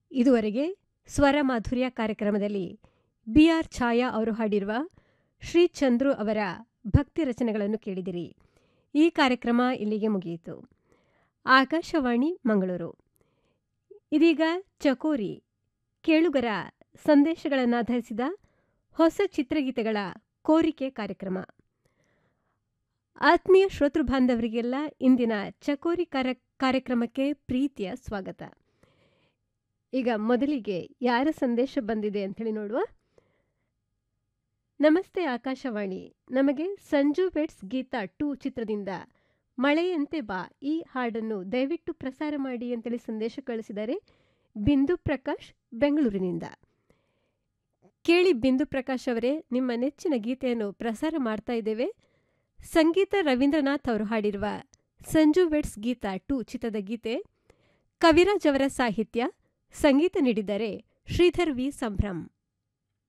ಇದುವರೆಗೆ ಸ್ವರ ಮಾಧುರ್ಯ ಕಾರ್ಯಕ್ರಮದಲ್ಲಿ ಬಿ ಆರ್ ಛಾಯಾ ಅವರು ಹಾಡಿರುವ ಶ್ರೀ ಚಂದ್ರು ಅವರ ಭಕ್ತಿ ರಚನೆಗಳನ್ನು ಕೇಳಿದಿರಿ ಈ ಕಾರ್ಯಕ್ರಮ ಇಲ್ಲಿಗೆ ಮುಗಿಯಿತು ಆಕಾಶವಾಣಿ ಮಂಗಳೂರು ಇದೀಗ ಚಕೋರಿ ಕೇಳುಗರ ಸಂದೇಶಗಳನ್ನಾಧರಿಸಿದ ಹೊಸ ಚಿತ್ರಗೀತೆಗಳ ಕೋರಿಕೆ ಕಾರ್ಯಕ್ರಮ ಆತ್ಮೀಯ ಶ್ರೋತೃ ಬಾಂಧವರಿಗೆಲ್ಲ ಇಂದಿನ ಚಕೋರಿ ಕಾರ್ಯ ಕಾರ್ಯಕ್ರಮಕ್ಕೆ ಪ್ರೀತಿಯ ಸ್ವಾಗತ ಈಗ ಮೊದಲಿಗೆ ಯಾರ ಸಂದೇಶ ಬಂದಿದೆ ಅಂಥೇಳಿ ನೋಡುವ ನಮಸ್ತೆ ಆಕಾಶವಾಣಿ ನಮಗೆ ಸಂಜು ಬೆಟ್ಸ್ ಗೀತಾ ಟೂ ಚಿತ್ರದಿಂದ ಮಳೆಯಂತೆ ಬಾ ಈ ಹಾಡನ್ನು ದಯವಿಟ್ಟು ಪ್ರಸಾರ ಮಾಡಿ ಅಂತೇಳಿ ಸಂದೇಶ ಕಳಿಸಿದ್ದಾರೆ ಬಿಂದು ಪ್ರಕಾಶ್ ಬೆಂಗಳೂರಿನಿಂದ ಕೇಳಿ ಬಿಂದು ಪ್ರಕಾಶ್ ಅವರೇ ನಿಮ್ಮ ನೆಚ್ಚಿನ ಗೀತೆಯನ್ನು ಪ್ರಸಾರ ಮಾಡ್ತಾ ಇದ್ದೇವೆ ಸಂಗೀತ ರವೀಂದ್ರನಾಥ್ ಅವರು ಹಾಡಿರುವ ಸಂಜು ವೆಟ್ಸ್ ಗೀತಾ ಟು ಚಿತ್ರದ ಗೀತೆ ಕವಿರಾಜ್ ಅವರ ಸಾಹಿತ್ಯ ಸಂಗೀತ ನೀಡಿದ್ದಾರೆ ಶ್ರೀಧರ್ ವಿ ಸಂಭ್ರಮ್